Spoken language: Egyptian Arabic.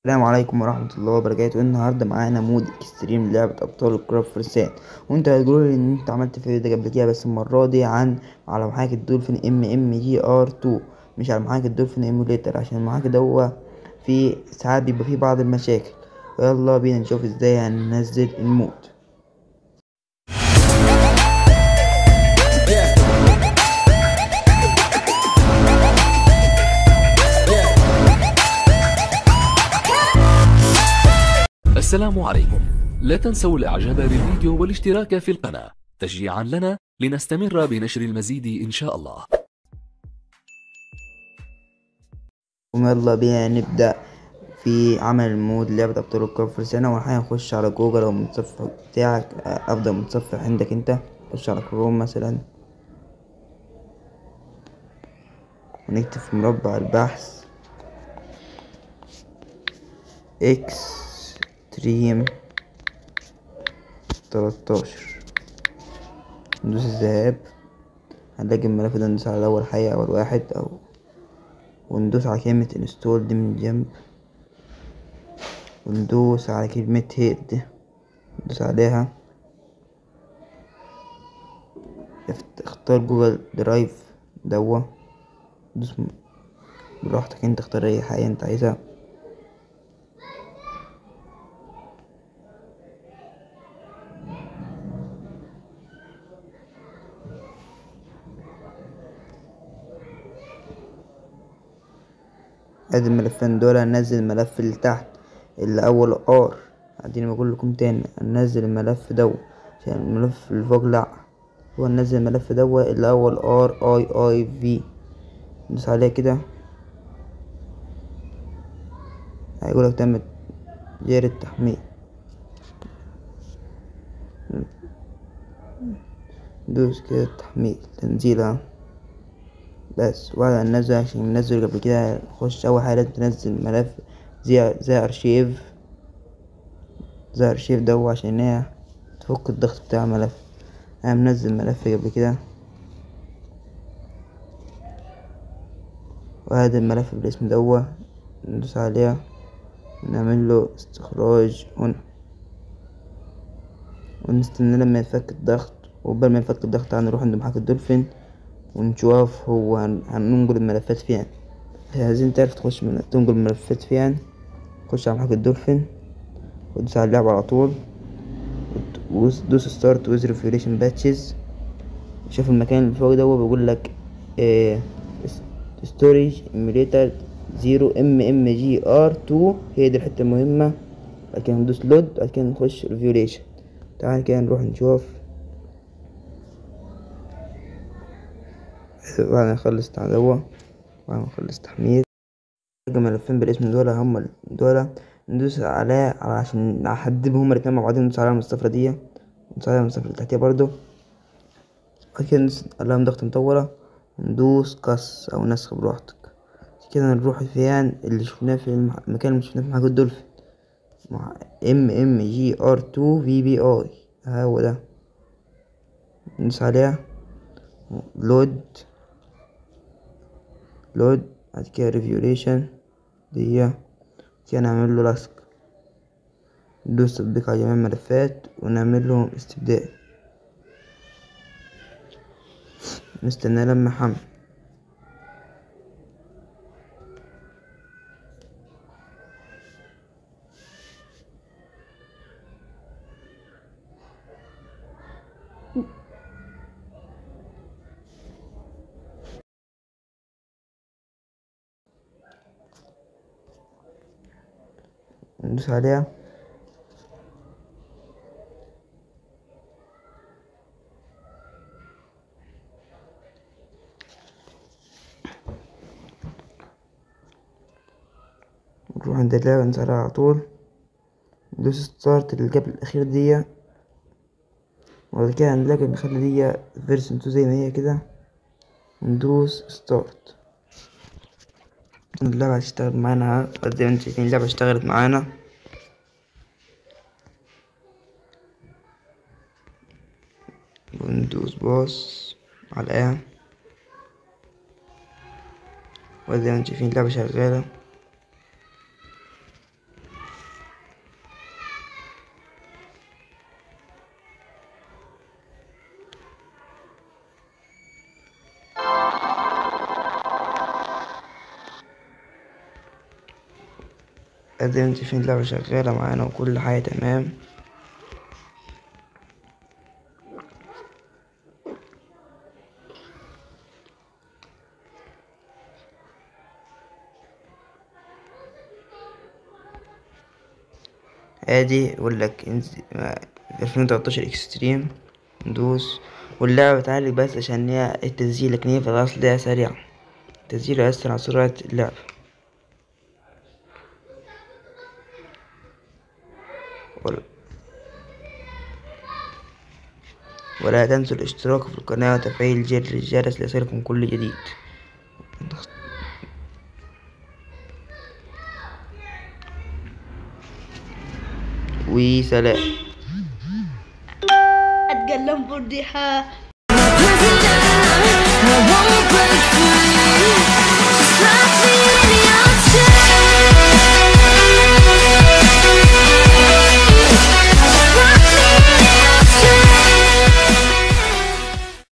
السلام عليكم ورحمة الله وبركاته النهاردة معانا مود اكستريم لعبة أبطال الكرة فرسان وانت هتقولي ان انت عملت الفيديو ده قبل كده بس المرة دي عن على محاكي الدولفين ام ام جي ار 2 مش على محاكي الدولفين ايموليتر عشان المحاكي ده في ساعات بيبقى فيه بعض المشاكل يلا بينا نشوف ازاي هننزل المود السلام عليكم لا تنسوا الاعجاب بالفيديو والاشتراك في القناة تشجيعا لنا لنستمر بنشر المزيد ان شاء الله ويلا بينا نبدأ في عمل المود لعبة أبطال الكرة فرسان أول حاجة نخش على جوجل أو المتصفح بتاعك أفضل متصفح عندك انت خش على كروم مثلا ونكتب في مربع البحث اكستريم تلاتاشر ندوس الذهاب هنلاقي الملف ده ندوس على أول حاجة أول واحد أو وندوس على كلمة انستول دي من الجنب وندوس على كلمة هيد ندوس عليها اختار جوجل درايف دوا دوس براحتك انت اختار اي حاجة انت عايزها ادي الملفين دول هننزل الملف اللي تحت اللي اول ار اديني بقول لكم تاني هننزل الملف دو عشان الملف اللي فوق لا هو ننزل الملف دو اللي اول ار اي اي في ندوس عليه كده هيقولك تم جاري التحميل دوس كده التحميل تنزيلها بس وبعد ما ننزل عشان ننزل قبل كده نخش اول حاجه لازم تنزل ملف زي زي ارشيف زي ارشيف ده عشان هي تفك الضغط بتاع الملف انا منزل ملف قبل كده وهذا الملف بالاسم ده ندوس عليه نعمل له استخراج هنا ونستنى لما يفك الضغط وقبل ما يفك الضغط هنروح عند محاكي الدولفين ونشوف هو هننقل الملفات فين عايزين تعرف تخش من تنقل الملفات فين خش على محاكي الدولفين ودوس على اللعبة على طول ودوس ستارت ويز ريفيوليشن باتشز شوف المكان اللي فوق ده بيقول لك ستوريج ايميوليتر زيرو ام ام جي ار تو هي دي الحتة المهمة بعد كده ندوس لود بعد كده نخش ريفيوليشن تعال كده نروح نشوف بعد ما نخلص تعدوة بعد ما نخلص تحميل ملفين بالاسم دول هما دول ندوس عليه عشان نحددهم هما الاتنين مع بعضين ندوس عليهم الصفرة دي ندوس عليهم الصفرة اللي تحتيها برضو بعد كده ندوس عليهم ضغط مطولة ندوس قص أو نسخ براحتك كده نروح فين اللي شفناه في المكان اللي شفناه في محاكي الدولفين مع ام ام جي ار تو في بي اي هو ده ندوس عليها لود لود بعد كده ريفيوليشن دي كده نعمل له لصق ندوس تطبيق على جميع الملفات ونعمل لهم استبدال نستنى لما حمل ندوس عليها نروح عند اللعبة نسألها على طول ندوس ستارت اللي قبل الأخير دي وبعد كده هنلاقي نخلي دي فيرسون تو زي ما هي كده وندوس ستارت اللعبة هتشتغل معانا زي ما انتم شايفين اللعبة اشتغلت معانا وندوس بوس على وزي ما انتم شايفين اللعبة شغالة ادي انت فين اللعبة شغالة معانا وكل حاجة تمام ادي يقول لك انزل الفين وتلاتاشر اكستريم ندوس واللعبة بتعلق بس عشان هي التسجيل لكن هي في الأصل ده سريع التسجيل يؤثر على سرعة اللعب ولا, ولا تنسوا الاشتراك في القناة وتفعيل زر الجرس ليصلكم كل جديد وسلام اتكلم فضيحة